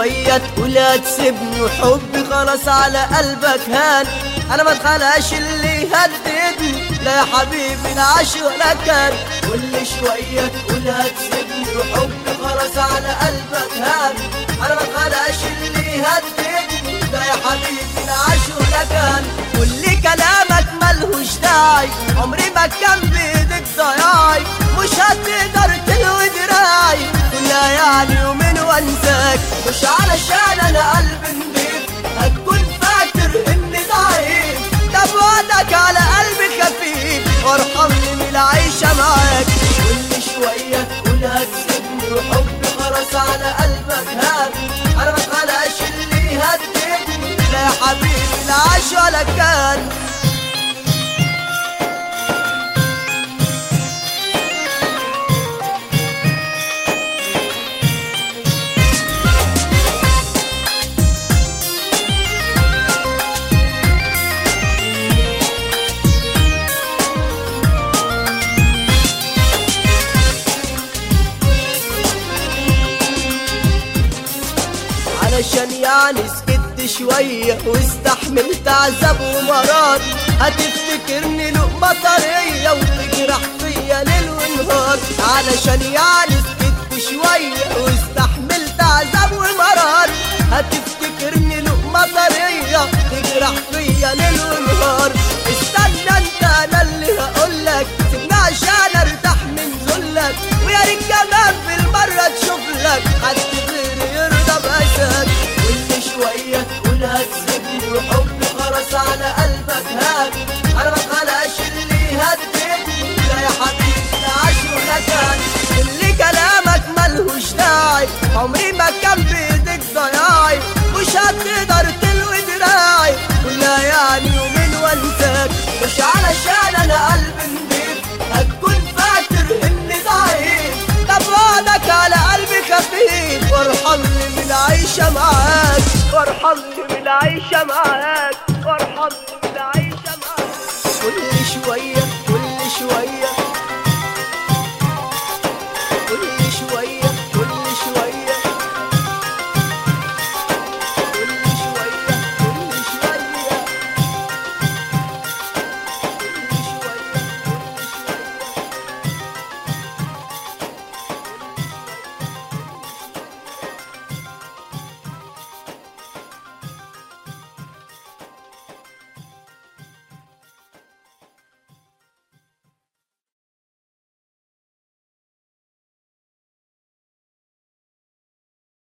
شوية تقول هتسيبني وحبي خلاص على قلبك هان انا ما اتخلقش اللي يهددني لا يا حبيبي لا عاش ولا كان كل شوية تقول هتسيبني وحبي خلاص على قلبك هان انا ما اتخلقش اللي يهددني لا يا حبيبي لا عاش ولا كان كل كلامك ملهوش داعي عمري ما كان بايدك ضياعي مش هتقدر تلوي دراعي كلها يعني يومين وانساك مش علشان انا قلبي نضيف هتكون فاكر اني ضعيف ده بوعدك على قلبي خفيف وارحمني من العيشة معاك كل شوية تقول هتسيبني وحبي خلاص على قلبك هان انا ما اتخلقش اللي يهددني لا يا حبيبي لا عاش ولا كان علشان يعني سكت شوية واستحملت عذاب ومرار هتفتكرني لقمة طرية وتجرح فيا ليل ونهار علشان يعني سكت شوية واستحملت عذاب ومرار هتفتكرني لقمة طرية تجرح فيا ليل ونهار استنى انت انا اللي هقولك سيبني عشان ارتاح من ذلك ويا ريت كمان بالمرة تشوف لك حد غيري يرضى بأسك كل شوية تقول هتسيبني وحبي خلاص على قلبك هاك أنا ما اتخلقش اللي يهددني لا يا حبيبي لا عاش ولا كان كل كلامك ملهوش داعي عمري ما كان بإيدك ضياعي مش هتقدر تلوي دراعي كلها يعني يومين وانساك مش علشان أنا قلبي نضيف هتكون فاكر إني ضعيف طب وعدك على قلبي خفيف وارحمني من العيشة معاك وارحمني من العيشة معاك